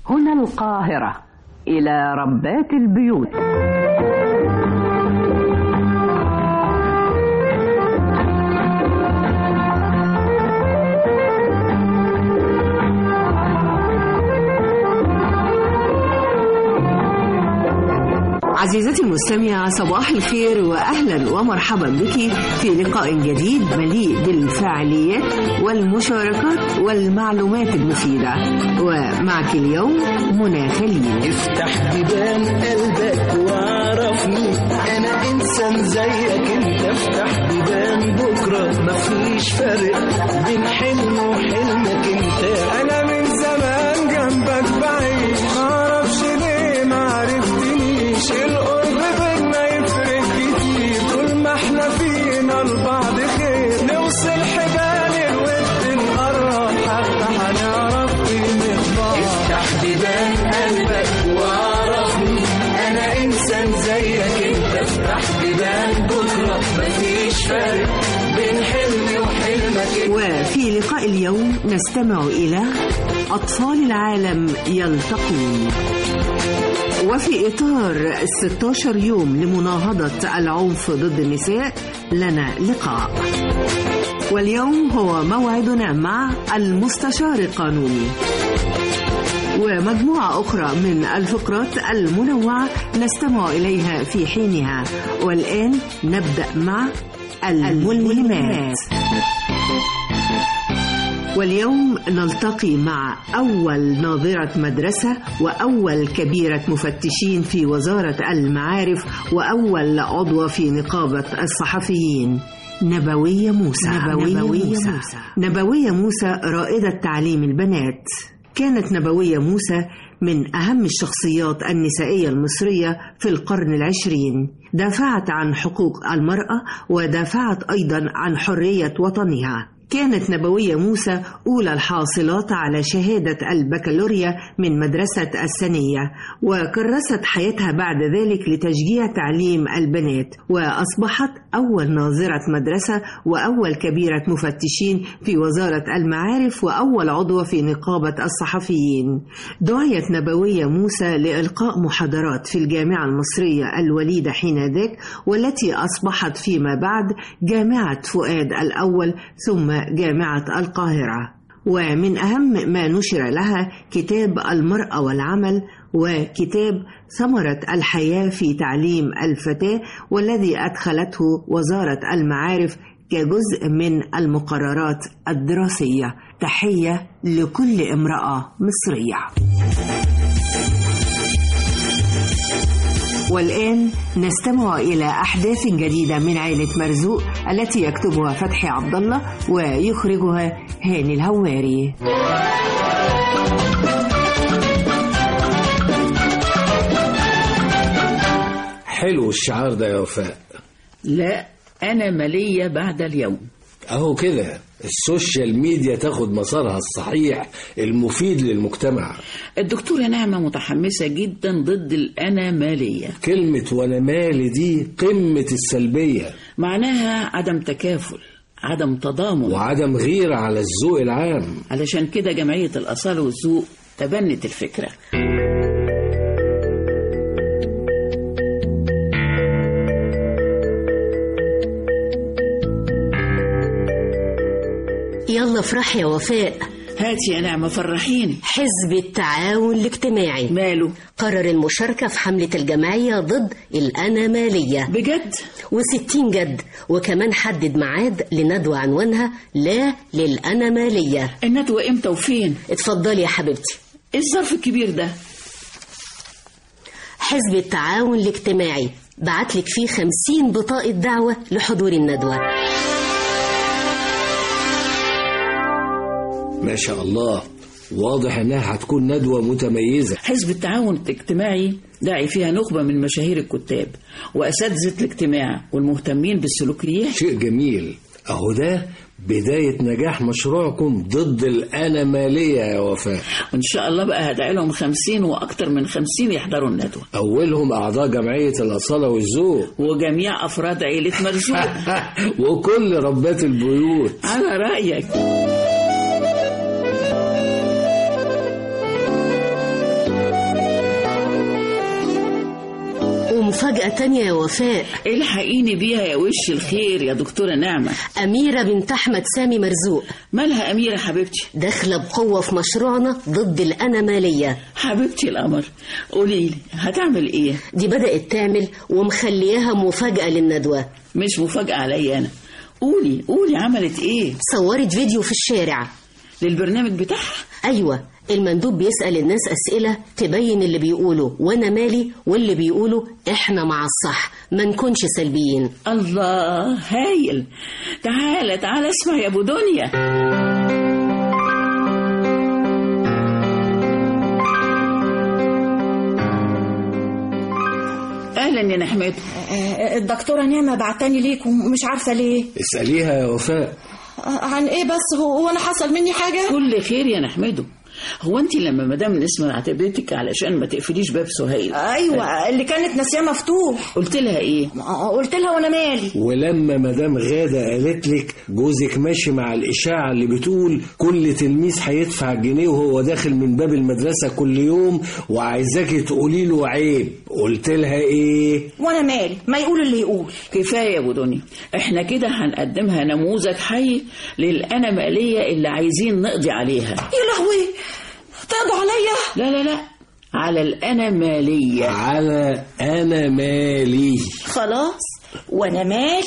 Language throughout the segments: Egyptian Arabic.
هنا القاهرة إلى ربات البيوت عزيزتي المستمعة صباح الخير وأهلا ومرحبا بك في لقاء جديد مليء بالفعاليات والمشاركات والمعلومات المفيدة ومعك اليوم منى خليل افتح بيبان قلبك وعرفني انا انسان زيك انت افتح بيبان بكره مفيش فرق بين حلم وحلمك انت انا من زمان جنبك بعيش معرفش ليه معرفتنيش القرب بينا يفرق كتير طول ما احنا فينا لبعض خير نوصل حبال الود نقرب حتى هنعرف قيمة بعض افتح بيبان قلبك وعرفني انا انسان زيك انت افتح بيبان بكره مفيش فرق بين حلمي وحلمك وفي لقاء اليوم نستمع إلى أطفال العالم يلتقون وفي إطار 16 يوم لمناهضة العنف ضد النساء لنا لقاء واليوم هو موعدنا مع المستشار القانوني ومجموعة أخرى من الفقرات المنوعة نستمع إليها في حينها والآن نبدأ مع الملهمات واليوم نلتقي مع أول ناظرة مدرسة وأول كبيرة مفتشين في وزارة المعارف وأول عضوة في نقابة الصحفيين نبوية موسى نبوية, نبوية موسى. موسى نبوية موسى رائدة تعليم البنات كانت نبوية موسى من أهم الشخصيات النسائية المصرية في القرن العشرين دافعت عن حقوق المرأة ودافعت أيضا عن حرية وطنها كانت نبوية موسى أولى الحاصلات على شهادة البكالوريا من مدرسة السنية وكرست حياتها بعد ذلك لتشجيع تعليم البنات وأصبحت أول ناظرة مدرسة وأول كبيرة مفتشين في وزارة المعارف وأول عضوة في نقابة الصحفيين دعيت نبوية موسى لإلقاء محاضرات في الجامعة المصرية الوليدة حينذاك والتي أصبحت فيما بعد جامعة فؤاد الأول ثم جامعة القاهرة ومن أهم ما نشر لها كتاب المرأة والعمل وكتاب ثمرة الحياة في تعليم الفتاة والذي أدخلته وزارة المعارف كجزء من المقررات الدراسية تحية لكل امرأة مصرية والآن نستمع إلى أحداث جديدة من عائلة مرزوق التي يكتبها فتحي عبد الله ويخرجها هاني الهواري. حلو الشعار ده يا وفاء لا أنا مالية بعد اليوم اهو كده السوشيال ميديا تاخد مسارها الصحيح المفيد للمجتمع الدكتورة نعمة متحمسة جدا ضد الأنامالية كلمة وانا مالي دي قمة السلبية معناها عدم تكافل عدم تضامن وعدم غيرة على الذوق العام علشان كده جمعية الأصالة والذوق تبنت الفكرة يلا افرح يا وفاء هاتي يا نعمة فرحيني حزب التعاون الاجتماعي ماله قرر المشاركة في حملة الجمعية ضد الأنامالية بجد وستين جد وكمان حدد ميعاد لندوة عنوانها لا للأنامالية الندوة امتى وفين اتفضلي يا حبيبتي ايه الظرف الكبير ده حزب التعاون الاجتماعي بعتلك فيه خمسين بطاقة دعوة لحضور الندوة ما شاء الله واضح انها هتكون ندوة متميزة حزب التعاون الاجتماعي داعي فيها نخبة من مشاهير الكتاب وأساتذة الاجتماع والمهتمين بالسلوكيات شيء جميل اهو ده بداية نجاح مشروعكم ضد الأنامالية يا وفاء وإن شاء الله بقى هدعي لهم خمسين وأكتر من خمسين يحضروا الندوة أولهم أعضاء جمعية الأصالة والذوق وجميع أفراد عيلة مرزوق وكل ربات البيوت على رأيك ومفاجأة تانية يا وفاء الحقيني بيها يا وش الخير يا دكتورة نعمة أميرة بنت أحمد سامي مرزوق مالها أميرة حبيبتي داخلة بقوة في مشروعنا ضد الأنامالية حبيبتي القمر قولي لي هتعمل ايه دي بدأت تعمل ومخلياها مفاجأة للندوة مش مفاجأة عليا أنا قولي قولي عملت ايه صورت فيديو في الشارع للبرنامج بتاعها أيوة المندوب بيسأل الناس أسئلة تبين اللي بيقولوا وأنا مالي واللي بيقولوا إحنا مع الصح ما نكونش سلبيين الله هايل تعالى تعالى اسمع يا ابو دنيا اهلا يا نحمد الدكتورة نعمة بعتني ليكم ومش عارفة ليه اسأليها يا وفاء عن ايه بس هو هو انا حصل مني حاجة كل خير يا نحمده هو انت لما مدام نسمة اعتبرتك علشان ما تقفليش باب سهيل ايوه اللي كانت ناسياه مفتوح قلت لها ايه قلت لها وانا مالي ولما مدام غادة قالت لك جوزك ماشي مع الإشاعة اللي بتقول كل تلميذ هيدفع جنيه وهو داخل من باب المدرسة كل يوم وعايزاكي تقولي له عيب قلت لها إيه؟ وانا مالي ما يقول اللي يقول كفايه يا ابو دنيا احنا كده هنقدمها نموذج حي للاناماليه اللي عايزين نقضي عليها يا لهوي تقضوا عليا لا لا لا على الاناماليه على أنا مالي خلاص وانا مالي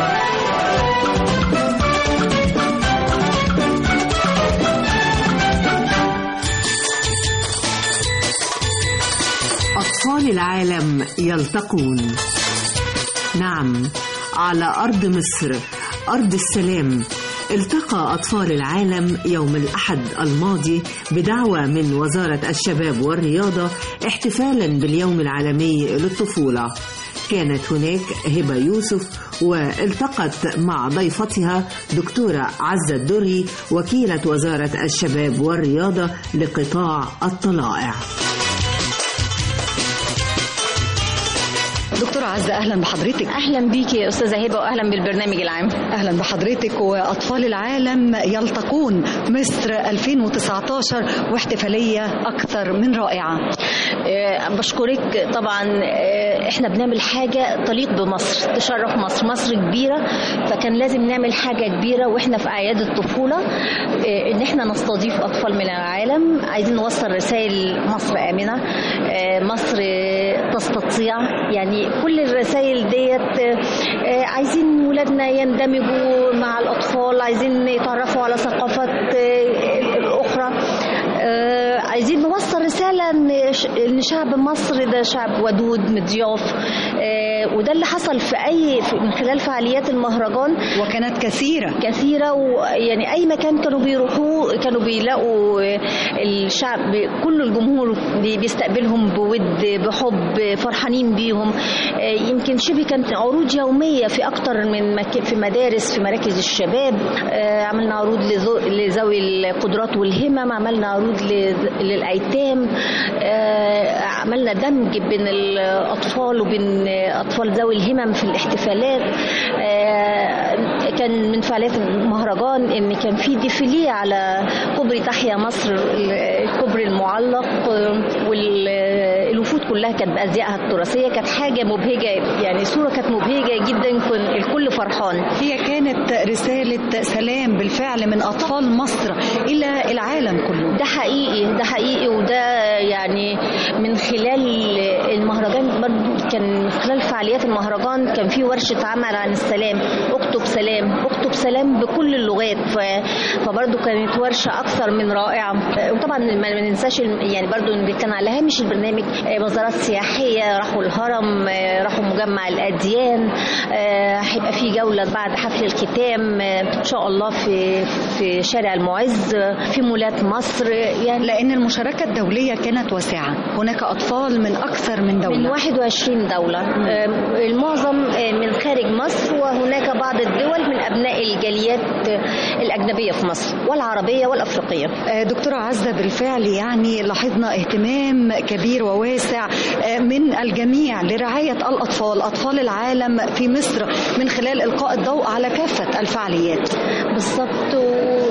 أطفال العالم يلتقون نعم على أرض مصر أرض السلام التقى أطفال العالم يوم الأحد الماضي بدعوة من وزارة الشباب والرياضة احتفالا باليوم العالمي للطفولة كانت هناك هبة يوسف والتقت مع ضيفتها دكتورة عزة الدري وكيلة وزارة الشباب والرياضة لقطاع الطلائع دكتورة عزة أهلا بحضرتك اهلا بيكي يا استاذه هبه واهلا بالبرنامج العام أهلا بحضرتك وأطفال العالم يلتقون مصر 2019 واحتفالية أكثر من رائعة آه، بشكرك طبعا آه، احنا بنعمل حاجه تليق بمصر تشرف مصر مصر كبيره فكان لازم نعمل حاجه كبيره واحنا في اعياد الطفوله آه، ان احنا نستضيف اطفال من العالم عايزين نوصل رسائل مصر امنه آه، مصر آه، تستطيع يعني كل الرسائل ديت آه، عايزين ولادنا يندمجوا مع الاطفال عايزين يتعرفوا على ثقافات آه، الاخرى آه، عايزين نوصل رسالة إن ش- إن شعب مصر ده شعب ودود مضياف آه، وده اللي حصل في أي في- من خلال فعاليات المهرجان وكانت كثيرة كثيرة ويعني أي مكان كانوا بيروحوه كانوا بيلاقوا آه، الشعب كل الجمهور بي- بيستقبلهم بود بحب فرحانين بيهم آه، يمكن شبه كانت عروض يومية في أكتر من مك... في مدارس في مراكز الشباب آه، عملنا عروض لذو- لذوي القدرات والهمم عملنا عروض لذ- للأيتام آه، عملنا دمج بين الأطفال وبين أطفال ذوي الهمم في الاحتفالات آه، كان من فعاليات المهرجان ان كان في ديفيليه على كوبري تحيا مصر الكوبري المعلق آه، والوفود كلها كانت بازيائها التراثيه كانت حاجه مبهجه يعني صوره كانت مبهجه جدا كان الكل فرحان هي كانت رسالة سلام بالفعل من أطفال مصر إلى العالم كله ده حقيقي ده حقيقي وده يعني من خلال المهرجان برضو كان من خلال فعاليات المهرجان كان في ورشة عمل عن السلام اكتب سلام اكتب سلام بكل اللغات ف- فبرضو كانت ورشة أكثر من رائعة وطبعا ما ما ننساش الم- يعني برضو إن كان على هامش البرنامج آه، مزارات سياحية راحوا الهرم آه، راحوا مجمع الأديان آه، هيبقى في جولة بعد حفل الختام آه، إن شاء الله في في شارع المعز آه، في مولات مصر يعني لأن المشاركة الدولية كانت واسعة هناك أطفال من أكثر من من دولة 21 دولة آم، المعظم آه، من خارج مصر وهناك بعض الدول من أبناء الجاليات آه، الأجنبية في مصر والعربية والأفريقية آه، دكتورة عزة بالفعل يعني لاحظنا اهتمام كبير وواسع آه، من الجميع لرعاية الأطفال أطفال العالم في مصر من خلال إلقاء الضوء على كافة الفعاليات بالظبط و-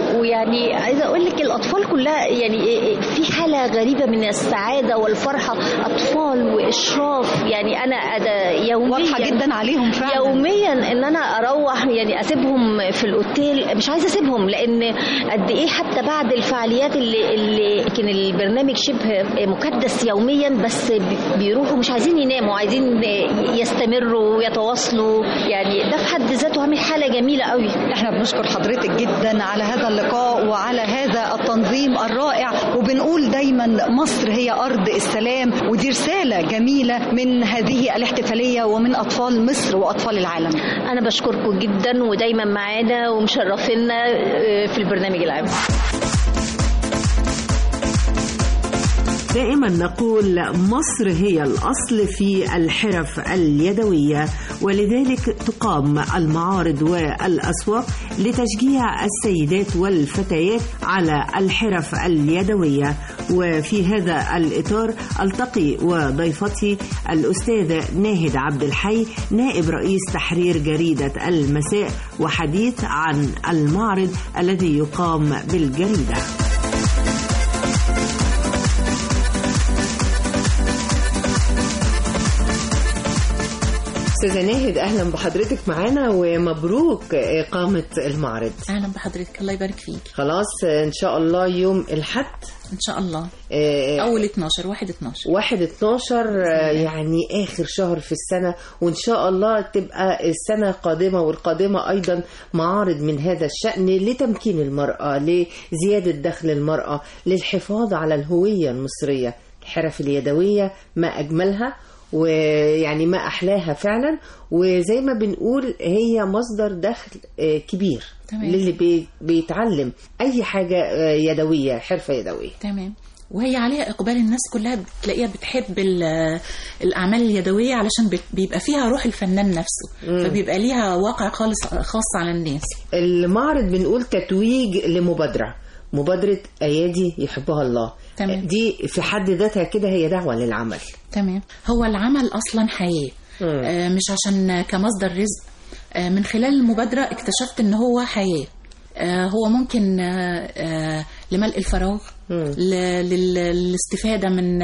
ويعني عايزه اقول لك الاطفال كلها يعني في حاله غريبه من السعاده والفرحه اطفال واشراف يعني انا أدا يوميا واضحه جدا عليهم فعلا يوميا ان انا اروح يعني اسيبهم في الاوتيل مش عايزه اسيبهم لان قد ايه حتى بعد الفعاليات اللي اللي كان البرنامج شبه مكدس يوميا بس بيروحوا مش عايزين يناموا عايزين يستمروا ويتواصلوا يعني ده في حد ذاته عامل حاله جميله قوي احنا بنشكر حضرتك جدا على هذا اللقاء وعلى هذا التنظيم الرائع وبنقول دايما مصر هي ارض السلام ودي رساله جميله من هذه الاحتفاليه ومن اطفال مصر واطفال العالم انا بشكركم جدا ودايما معانا ومشرفينا في البرنامج العام دائما نقول مصر هي الأصل في الحرف اليدوية ولذلك تقام المعارض والأسواق لتشجيع السيدات والفتيات على الحرف اليدوية وفي هذا الإطار ألتقي وضيفتي الأستاذة ناهد عبد الحي نائب رئيس تحرير جريدة المساء وحديث عن المعرض الذي يقام بالجريدة استاذه ناهد اهلا بحضرتك معانا ومبروك اقامه المعرض اهلا بحضرتك الله يبارك فيك خلاص ان شاء الله يوم الحد ان شاء الله اول 12 1 12 1 12 يعني اخر شهر في السنه وان شاء الله تبقى السنه قادمه والقادمه ايضا معارض من هذا الشان لتمكين المراه لزياده دخل المراه للحفاظ على الهويه المصريه الحرف اليدويه ما اجملها ويعني ما احلاها فعلا وزي ما بنقول هي مصدر دخل كبير تمام. للي بيتعلم اي حاجه يدويه حرفه يدويه تمام وهي عليها اقبال الناس كلها بتلاقيها بتحب الاعمال اليدويه علشان بيبقى فيها روح الفنان نفسه مم. فبيبقى ليها واقع خالص خاص على الناس المعرض بنقول تتويج لمبادره مبادره ايادي يحبها الله تمام. دي في حد ذاتها كده هي دعوه للعمل تمام هو العمل اصلا حياه آه مش عشان كمصدر رزق آه من خلال المبادره اكتشفت ان هو حياه آه هو ممكن آه آه لملء الفراغ للاستفادة من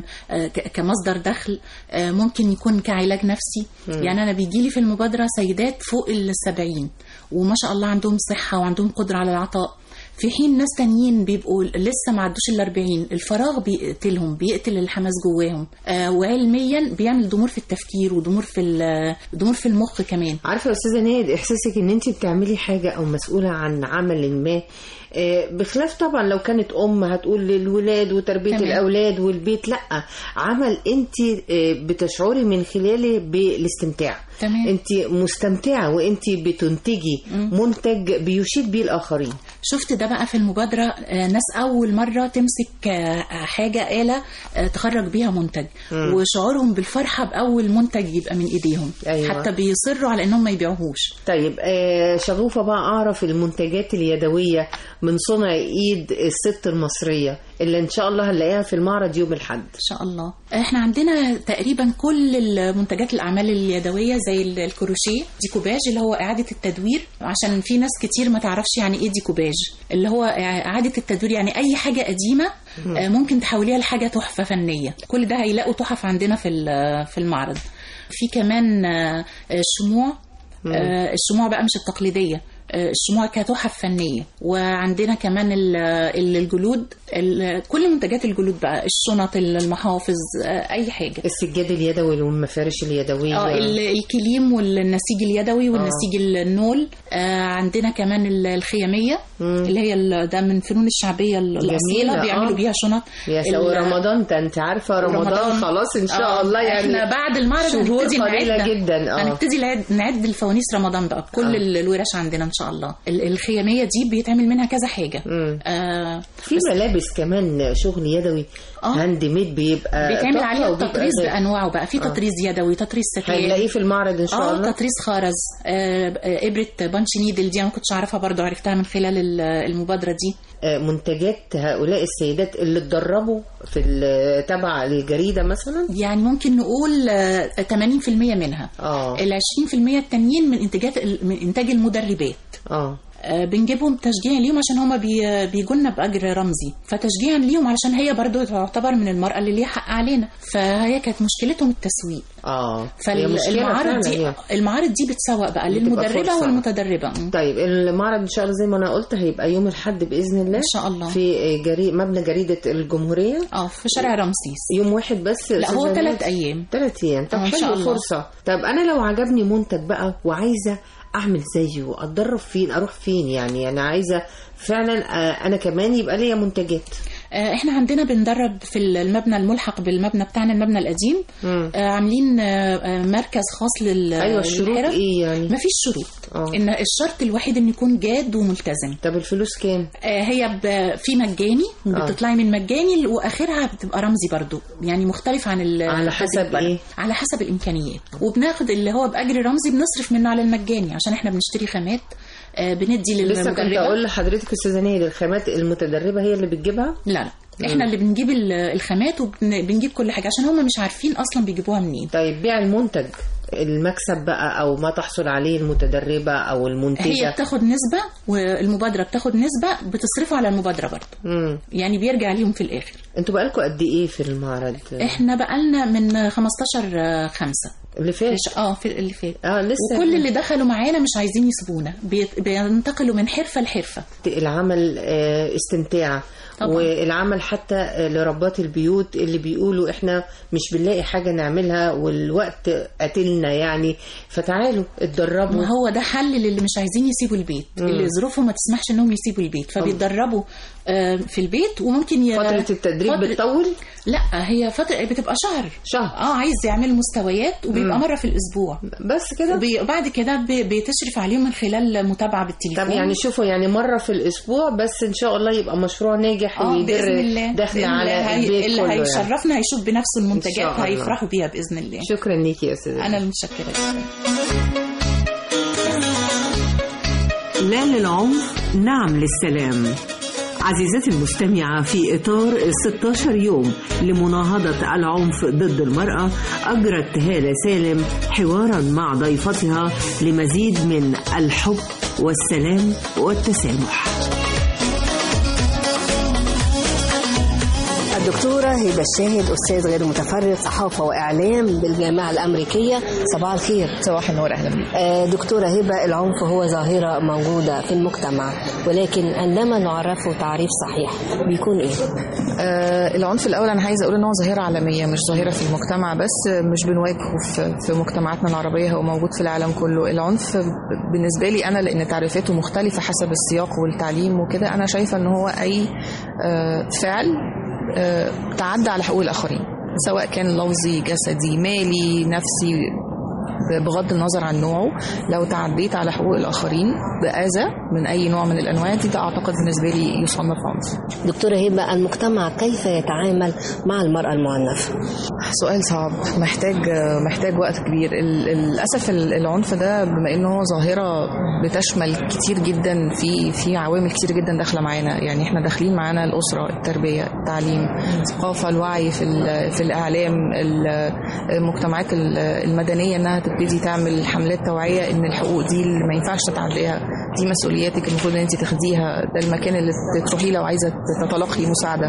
كمصدر دخل ممكن يكون كعلاج نفسي يعني أنا بيجيلي في المبادرة سيدات فوق السبعين وما شاء الله عندهم صحة وعندهم قدرة على العطاء في حين ناس تانيين بيبقوا لسه ما عدوش ال 40 الفراغ بيقتلهم بيقتل الحماس جواهم آه وعلميا بيعمل ضمور في التفكير وضمور في ضمور في المخ كمان عارفه يا استاذه ناهد احساسك ان انت بتعملي حاجه او مسؤوله عن عمل ما بخلاف طبعا لو كانت ام هتقول للولاد وتربيه تمام. الاولاد والبيت لا عمل انت بتشعري من خلاله بالاستمتاع تمام. انت مستمتعه وانت بتنتجي م. منتج بيشيد بيه الاخرين شفت ده بقى في المبادره ناس اول مره تمسك حاجه اله تخرج بيها منتج م. وشعورهم بالفرحه باول منتج يبقى من ايديهم أيوة. حتى بيصروا على انهم ما يبيعوهوش طيب شغوفه بقى اعرف المنتجات اليدويه من صنع ايد الست المصريه اللي ان شاء الله هنلاقيها في المعرض يوم الاحد ان شاء الله احنا عندنا تقريبا كل المنتجات الاعمال اليدويه زي الكروشيه ديكوباج اللي هو اعاده التدوير عشان في ناس كتير ما تعرفش يعني ايه ديكوباج اللي هو اعاده التدوير يعني اي حاجه قديمه ممكن تحوليها لحاجه تحفه فنيه كل ده هيلاقوا تحف عندنا في في المعرض في كمان الشموع الشموع بقى مش التقليديه الشموع كتحف فنيه وعندنا كمان الجلود كل منتجات الجلود بقى الشنط المحافظ اي حاجه السجاد اليدوي والمفارش اليدويه اه الكليم والنسيج اليدوي والنسيج آه. النول آه عندنا كمان الخياميه مم. اللي هي ده من فنون الشعبيه الاصيله بيعملوا آه. بيها شنط يا سوي رمضان انت عارفه رمضان, رمضان خلاص ان شاء آه. الله يعني احنا بعد المعرض هنبتدي نعد جدا اه هنبتدي نعد الفوانيس رمضان بقى كل آه. الورش عندنا ان شاء الله الخياميه دي بيتعمل منها كذا حاجه آه في ملابس كمان شغل يدوي آه. هاند ميد بيبقى بيتعمل عليها التطريز بانواعه بقى في تطريز آه. يدوي تطريز ستير هنلاقيه في المعرض ان شاء آه الله تطريز خرز آه ابره بانش نيدل دي انا ما كنتش اعرفها برضو عرفتها من خلال المبادره دي منتجات هؤلاء السيدات اللي اتدربوا في تبع الجريده مثلا يعني ممكن نقول 80% منها اه ال 20% التانيين من انتاجات من انتاج المدربات اه آه، بنجيبهم تشجيعا ليهم عشان هما بي بيجولنا باجر رمزي فتشجيعا ليهم علشان هي برضو تعتبر من المراه اللي ليها حق علينا فهي كانت مشكلتهم التسويق اه هي مشكلة فالمعارض فعلاً دي هي. المعارض دي بتسوق بقى بتبقى للمدربه فرصة. والمتدربه م. طيب المعرض ان شاء الله زي ما انا قلت هيبقى يوم الاحد باذن الله ان شاء الله في جري... مبنى جريده الجمهوريه اه في شارع رمسيس يوم واحد بس لا هو أستاذة ثلاث نادية؟ ايام ثلاث ايام طب آه، إن شاء حلو الله. فرصه طب انا لو عجبني منتج بقى وعايزه اعمل زيه اتدرب فين اروح فين يعني انا عايزه فعلا آه، انا كمان يبقى ليا منتجات آه، احنا عندنا بندرب في المبنى الملحق بالمبنى بتاعنا المبنى القديم مم. آه، عاملين آه، آه، مركز خاص لل ايوه الشروط للحرف. ايه يعني مفيش شروط اه ان الشرط الوحيد ان يكون جاد وملتزم طب الفلوس كام آه، هي ب- في مجاني آه. بتطلعي من مجاني واخرها بتبقى رمزي برضو يعني مختلف عن ال- على حسب التدريب إيه؟ برضو. على حسب الامكانيات وبناخد اللي هو باجر رمزي بنصرف منه على المجاني عشان احنا بنشتري خامات آه، بندي لسه كنت للمدربه اقول لحضرتك استاذه نيل الخامات المتدربه هي اللي بتجيبها لا لا احنا اللي بنجيب ال- الخامات وبنجيب كل حاجه عشان هم مش عارفين اصلا بيجيبوها منين طيب بيع المنتج المكسب بقى او ما تحصل عليه المتدربه او هي المنتجه بتاخد نسبه والمبادره بتاخد نسبه بتصرفوا على المبادره برضه امم يعني بيرجع ليهم في الاخر انتوا بقالكم قد ايه في المعرض احنا بقالنا من 15 خمسة اللي فات اه في اللي فات اه لسه وكل اللي دخلوا معانا مش عايزين يسيبونا بيت- بينتقلوا من حرفه لحرفه العمل آه، استمتاع طبعاً. والعمل حتى آه، لربات البيوت اللي بيقولوا احنا مش بنلاقي حاجة نعملها والوقت قاتلنا يعني فتعالوا اتدربوا ما هو ده حل للي مش عايزين يسيبوا البيت مم. اللي ظروفهم ما تسمحش انهم يسيبوا البيت فبيتدربوا آه، في البيت وممكن ي... فترة التدريب فترة- بتطول لا هي فتره بتبقى شهر شهر اه عايز يعمل مستويات وبيبقى مم. مره في الاسبوع بس كده وبي- وبعد كده ب- بتشرف عليهم من خلال متابعه بالتليفون طب يعني شوفوا يعني مرة في الأسبوع بس إن شاء الله يبقى مشروع ناجح اه ويدر باذن الله دخل اللي على هي- البيت اللي كله يعني. هيشرفنا هيشوف بنفسه إن المنتجات شاء الله. هيفرحوا بيها باذن الله شكرا ليكي يا أستاذة انا المتشكره جدا لا للعنف نعم للسلام عزيزتي المستمعة في إطار ال 16 يوم لمناهضة العنف ضد المرأة أجرت هالة سالم حوارا مع ضيفتها لمزيد من الحب والسلام والتسامح الدكتورة هبة الشاهد أستاذ غير متفرغ صحافة وإعلام بالجامعة الأمريكية صباح الخير صباح النور أهلا بك آه، دكتورة هبة العنف هو ظاهرة موجودة في المجتمع ولكن عندما نعرفه تعريف صحيح بيكون إيه؟ آه العنف الأول أنا عايزة أقول إن هو ظاهرة عالمية مش ظاهرة في المجتمع بس آه، مش بنواجهه في, في مجتمعاتنا العربية هو موجود في العالم كله العنف بالنسبة لي أنا لأن تعريفاته مختلفة حسب السياق والتعليم وكده أنا شايفة إن هو أي آه فعل آه تعدى على حقوق الآخرين سواء كان لفظي جسدي مالي نفسي بغض النظر عن نوعه لو تعديت على حقوق الآخرين بأذى من أي نوع من الأنواع دي ده أعتقد بالنسبة لي يصنف عنف دكتورة هبة المجتمع كيف يتعامل مع المرأة المعنفة؟ سؤال صعب محتاج محتاج وقت كبير ال- للاسف ال- العنف ده بما انه هو ظاهره بتشمل كتير جدا في في عوامل كتير جدا داخله معانا يعني احنا داخلين معانا الاسره التربيه التعليم الثقافه الوعي في ال- في الاعلام ال- المجتمعات ال- المدنيه انها تبتدي تعمل حملات توعيه ان الحقوق دي اللي ما ينفعش تتعديها دي مسؤولياتك المفروض ان انت تاخديها ده المكان اللي تروحيه لو عايزه تتلقي مساعده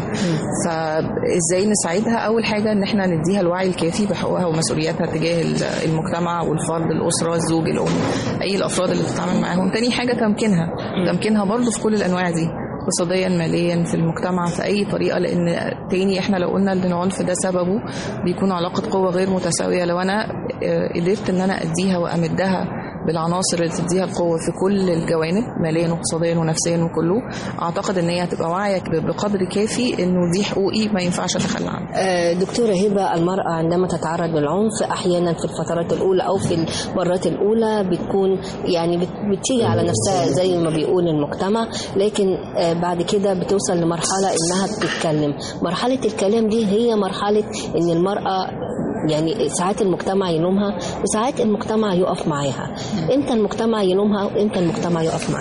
فازاي نساعدها اول حاجه ان احنا نديها الوعي الكافي بحقوقها ومسؤولياتها تجاه ال- المجتمع والفرد الاسره الزوج الام اي الافراد اللي بتتعامل معاهم تاني حاجه تمكينها تمكينها برضو في كل الانواع دي اقتصاديا ماليا في المجتمع في اي طريقه لان تاني احنا لو قلنا ان العنف ده سببه بيكون علاقه قوه غير متساويه لو انا آه، قدرت ان انا اديها وامدها بالعناصر اللي تديها القوه في كل الجوانب ماليا واقتصاديا ونفسيا وكله اعتقد ان هي هتبقى واعيه بقدر كافي انه دي حقوقي ما ينفعش اتخلى عنها آه، دكتورة هبة المرأة عندما تتعرض للعنف أحيانا في الفترات الأولى أو في المرات الأولى بتكون يعني بت- بتيجي على نفسها زي ما بيقول المجتمع لكن آه، بعد كده بتوصل لمرحلة إنها بتتكلم مرحلة الكلام دي هي مرحلة إن المرأة يعني ساعات المجتمع يلومها وساعات المجتمع يقف معاها امتى المجتمع يلومها وامتى المجتمع يقف معاها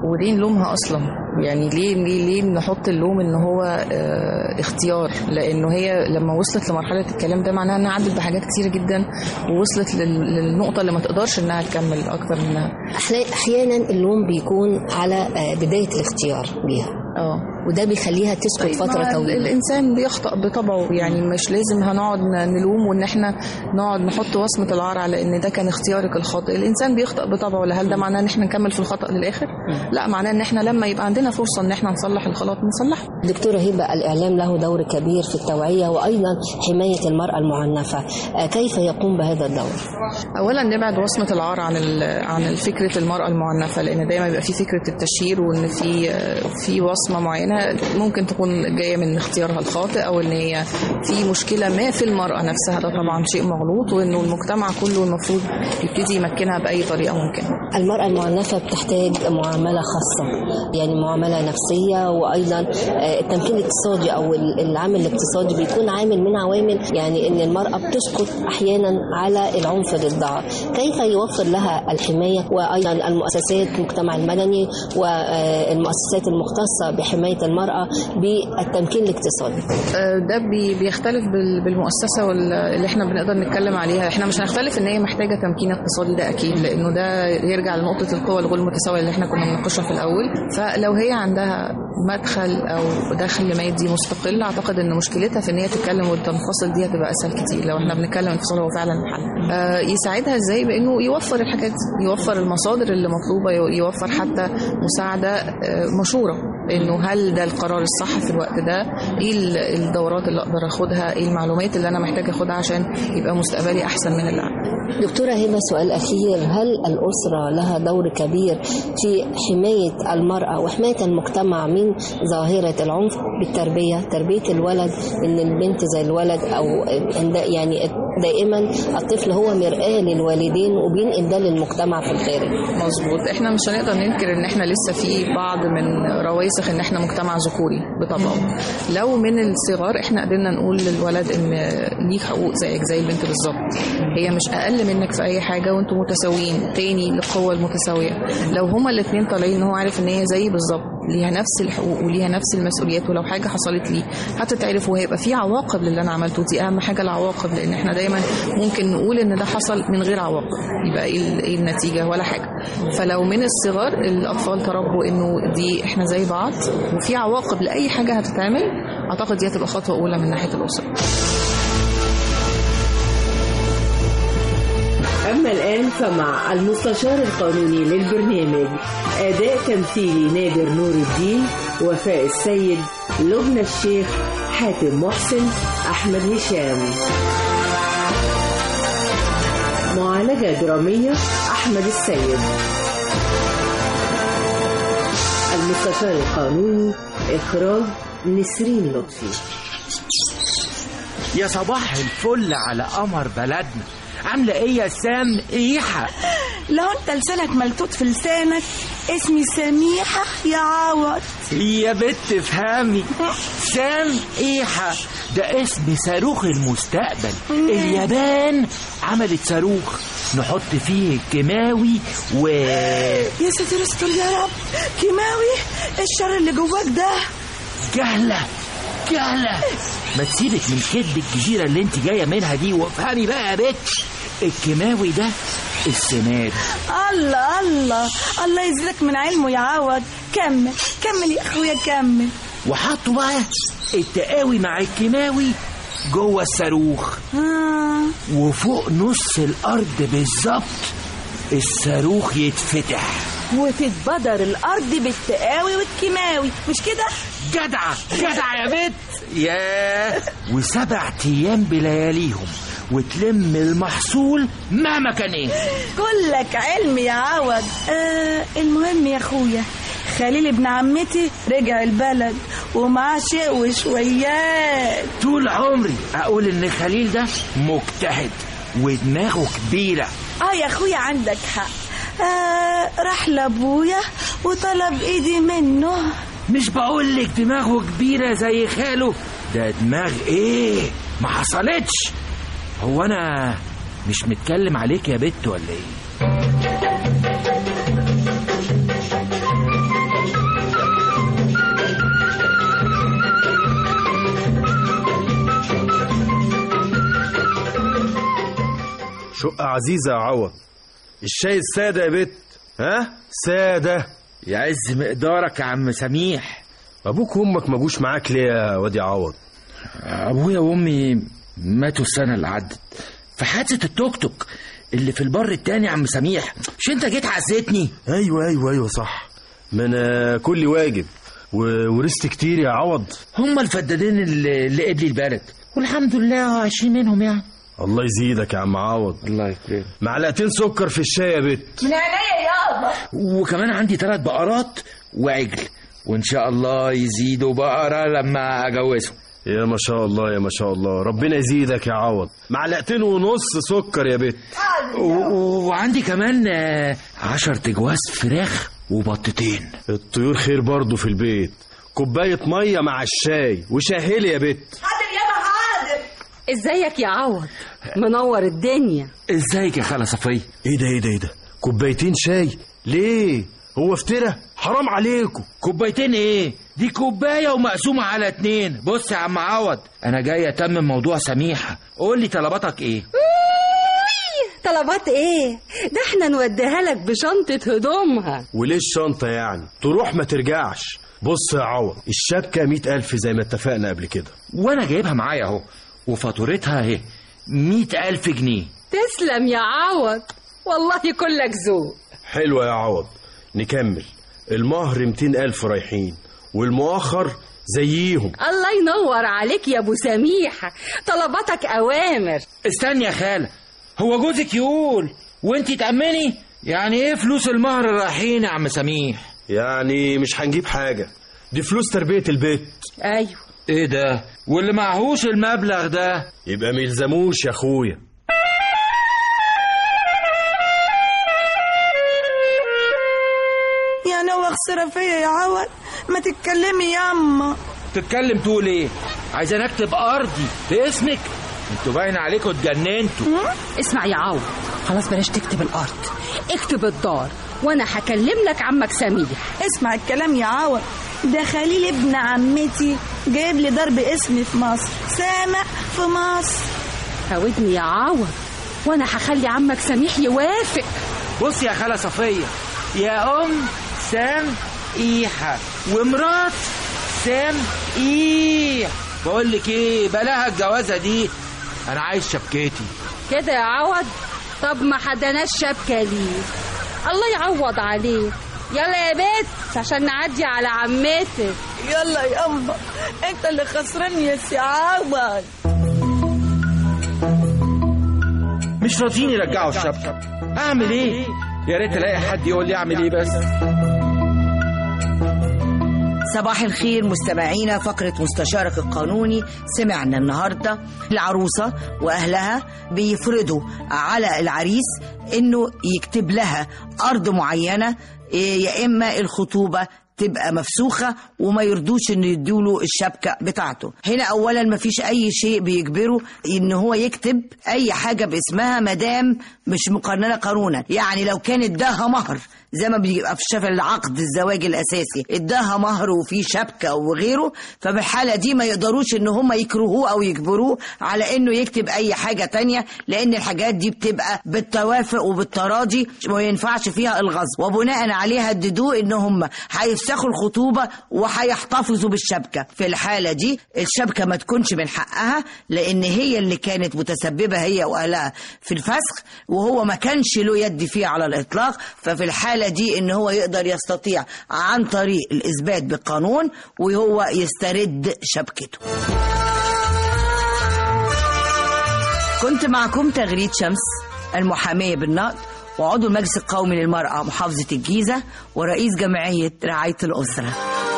وليه نلومها اصلا يعني ليه ليه ليه نحط اللوم ان هو اه اختيار لانه هي لما وصلت لمرحله الكلام ده معناها انها عدت بحاجات كتيره جدا ووصلت لل- للنقطه اللي ما تقدرش انها تكمل اكتر منها أحلا- احيانا اللوم بيكون على آه، بدايه الاختيار ليها اه وده بيخليها تسكت فتره ما طويله الانسان بيخطأ بطبعه يعني مش لازم هنقعد ن- نلوم وان احنا نقعد نحط وصمه العار على ان ده كان اختيارك الخاطئ الانسان بيخطأ بطبعه هل ده معناه ان احنا نكمل في الخطأ للاخر لا معناه ان احنا لما يبقى عندنا فرصه ان احنا نصلح الغلط نصلحه دكتورة هبة الإعلام له دور كبير في التوعية وأيضا حماية المرأة المعنفة آه، كيف يقوم بهذا الدور؟ اولا نبعد وصمه العار عن ال- عن فكره المراه المعنفه لان دايما بيبقى في فكره التشهير وان في في وصمه معينه ممكن تكون جايه من اختيارها الخاطئ او ان هي في مشكله ما في المراه نفسها ده طبعا شيء مغلوط وانه المجتمع كله المفروض يبتدي يمكنها باي طريقه ممكنه المرأة المعنفة بتحتاج معاملة خاصة يعني معاملة نفسية وأيضا آه، التمكين الاقتصادي أو ال- العامل الاقتصادي بيكون عامل من عوامل يعني أن المرأة بتسقط أحيانا على العنف ضدها كيف يوفر لها الحماية وأيضا المؤسسات المجتمع المدني والمؤسسات المختصة بحماية المرأة بالتمكين الاقتصادي آه، ده بي- بيختلف بال- بالمؤسسه وال- اللي احنا بنقدر نتكلم عليها احنا مش هنختلف ان هي محتاجه تمكين اقتصادي ده اكيد لانه ده يرجع لنقطه القوى الغير المتساويه اللي احنا كنا بنناقشها في الاول فلو هي عندها مدخل او دخل مادي مستقل اعتقد ان مشكلتها في ان هي تتكلم وتنفصل دي هتبقى اسهل كتير لو احنا بنتكلم انفصال هو فعلا الحل آه، يساعدها ازاي بانه يوفر الحاجات دي يوفر المصادر اللي مطلوبه يوفر حتى مساعده آه، مشوره انه هل ده القرار الصح في الوقت ده ايه ال- الدورات اللي اقدر اخدها ايه المعلومات اللي انا محتاجه اخدها عشان يبقى مستقبلي احسن من اللي عندي دكتورة هبة سؤال أخير هل الأسرة لها دور كبير في حماية المرأة وحماية المجتمع من ظاهرة العنف بالتربية تربية الولد إن البنت زي الولد أو عند- يعني دائما الطفل هو مرآة للوالدين وبينقل ده للمجتمع في الخارج مظبوط احنا مش هنقدر ننكر ان احنا لسه في بعض من رواسخ ان احنا مجتمع ذكوري بطبعه لو من الصغار احنا قدرنا نقول للولد ان ليك حقوق زيك زي البنت بالظبط هي مش اقل منك في اي حاجه وانتم متساويين تاني للقوه المتساويه لو هما الاثنين طالعين ان هو عارف ان هي زي بالظبط ليها نفس الحقوق وليها نفس المسؤوليات ولو حاجه حصلت لي هتتعرف وهيبقى في عواقب للي انا عملته دي اهم حاجه العواقب لان احنا دايما ممكن نقول ان ده حصل من غير عواقب يبقى ايه ال- ايه النتيجه ولا حاجه فلو من الصغر الاطفال تربوا انه دي احنا زي بعض وفي عواقب لاي حاجه هتتعمل اعتقد دي هتبقى خطوه اولى من ناحيه الاسره أما الآن فمع المستشار القانوني للبرنامج أداء تمثيلي نادر نور الدين وفاء السيد لبنى الشيخ حاتم محسن أحمد هشام معالجة درامية أحمد السيد المستشار القانوني إخراج نسرين لطفي يا صباح الفل على قمر بلدنا عاملة ايه يا سام ايحة لو انت لسانك ملتوت في لسانك اسمي سميحة يا عوض يا بت افهمي سام ايحة ده اسم صاروخ المستقبل اليابان عملت صاروخ نحط فيه الكيماوي و يا ساتر استر يا رب كيماوي الشر اللي جواك ده جهلة جهلة ما تسيبك من كدب الجزيرة اللي انت جاية منها دي وافهمي بقى يا بت الكيماوي ده السماد الله الله الله يزيدك من علمه يا عوض كمل كمل يا اخويا كمل وحطوا بقى التقاوي مع الكيماوي جوه الصاروخ آه. وفوق نص الارض بالظبط الصاروخ يتفتح وتتبدر الارض بالتقاوي والكيماوي مش كده جدعة جدعة يا بت ياه وسبع ايام بلياليهم وتلم المحصول مهما كان ايه كلك علم يا عوض آه المهم يا اخويا خليل ابن عمتي رجع البلد ومعاه شيء وشويات طول عمري اقول ان خليل ده مجتهد ودماغه كبيرة اه يا اخويا عندك حق آه راح لابويا وطلب ايدي منه مش بقول لك دماغه كبيرة زي خاله ده دماغ ايه ما حصلتش هو انا مش متكلم عليك يا بت ولا ايه شقة عزيزة يا عوض الشاي السادة يا بت ها سادة يعز مقدارك يا عم سميح ابوك وامك ما جوش معاك ليه يا واد يا عوض ابويا وامي ماتوا السنه اللي عدت في حادثه التوك توك اللي في البر التاني يا عم سميح مش انت جيت عزتني ايوه ايوه ايوه صح ما انا كل واجب وورثت كتير يا عوض هم الفدادين اللي, اللي قبلي البلد والحمد لله عايشين منهم يعني الله يزيدك يا عم عوض الله يكرمك معلقتين سكر في الشاي يا بت من عينيا يابا وكمان عندي ثلاث بقرات وعجل وان شاء الله يزيدوا بقره لما اجوزهم يا ما شاء الله يا ما شاء الله ربنا يزيدك يا عوض معلقتين ونص سكر يا بت و- وعندي كمان آه، عشر تجواز فراخ وبطتين الطيور خير برضو في البيت كوباية مية مع الشاي وشهلي يا بت حاضر يابا حاضر ازيك يا عوض منور الدنيا ازيك يا خاله صفيه ايه ده ايه ده ايه ده كوبايتين شاي ليه هو افترى حرام عليكم كوبايتين ايه دي كوبايه ومقسومه على اتنين بص يا عم عوض انا جاي اتمم موضوع سميحه قول لي طلباتك ايه طلبات ايه ده احنا نوديها لك بشنطة هدومها وليه الشنطة يعني تروح ما ترجعش بص يا عوض الشبكة مئة ألف زي ما اتفقنا قبل كده وانا جايبها معايا اهو وفاتورتها اهي مئة ألف جنيه تسلم يا عوض والله كلك ذوق حلوة يا عوض نكمل المهر 200 ألف رايحين والمؤخر زيهم الله ينور عليك يا ابو سميحة طلباتك اوامر استني يا خالة هو جوزك يقول وانتي تأمني يعني ايه فلوس المهر رايحين يا عم سميح يعني مش هنجيب حاجة دي فلوس تربية البيت ايوه ايه ده واللي معهوش المبلغ ده يبقى ما يلزموش يا اخويا يعني هو خسارة فيا يا عوض ما تتكلمي ياما تتكلم تقول ايه عايز انا اكتب ارضي باسمك انتوا باين عليكم اتجننتوا اسمع يا عوض خلاص بلاش تكتب الارض اكتب الدار وانا هكلم لك عمك سميح اسمع الكلام يا عوض ده خليل ابن عمتي جايب لي ضرب اسمي في مصر سامع في مصر فاودني يا عوض وانا هخلي عمك سميح يوافق بص يا خالة صفية يا ام سام ايحة ومرات سام ايح بقول لك ايه بلاها الجوازة دي انا عايز شبكتي كده يا عوض طب ما حدناش شبكة ليه الله يعوض عليه يلا يا بت عشان نعدي على عمتك يلا ياما انت اللي خسران يا سي عوض مش راضيين يرجعوا الشبكة اعمل ايه يا ريت الاقي حد يقول لي اعمل ايه بس صباح الخير مستمعينا فقرة مستشارك القانوني سمعنا النهاردة العروسة وأهلها بيفرضوا على العريس إنه يكتب لها أرض معينة إيه، يا إما الخطوبة تبقى مفسوخة وما يرضوش انه يدوله الشبكة بتاعته هنا اولا ما فيش اي شيء بيجبره ان هو يكتب اي حاجة باسمها مدام مش مقننة قانونا يعني لو كان اداها مهر زي ما بيبقى في شفل العقد الزواج الاساسي اداها مهر وفي شبكه وغيره فبالحاله دي ما يقدروش ان هم يكرهوه او يجبروه على انه يكتب اي حاجه تانية لان الحاجات دي بتبقى بالتوافق وبالتراضي وما ينفعش فيها الغصب وبناء عليه هددوه ان هم هيفسخوا الخطوبه وهيحتفظوا بالشبكه في الحاله دي الشبكه ما تكونش من حقها لان هي اللي كانت متسببه هي واهلها في الفسخ وهو ما كانش له يد فيها على الاطلاق ففي الحاله دي ان هو يقدر يستطيع عن طريق الاثبات بالقانون وهو يسترد شبكته كنت معكم تغريد شمس المحامية بالنقد وعضو المجلس القومي للمرأة محافظة الجيزة ورئيس جمعية رعاية الأسرة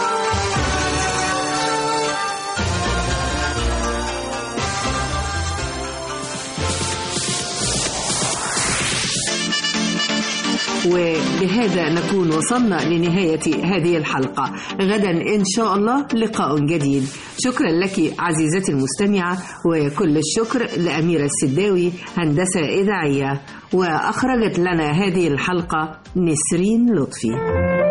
وبهذا نكون وصلنا لنهاية هذه الحلقة غدا إن شاء الله لقاء جديد شكرا لك عزيزتي المستمعة وكل الشكر لأميرة السداوي هندسة إذاعية وأخرجت لنا هذه الحلقة نسرين لطفي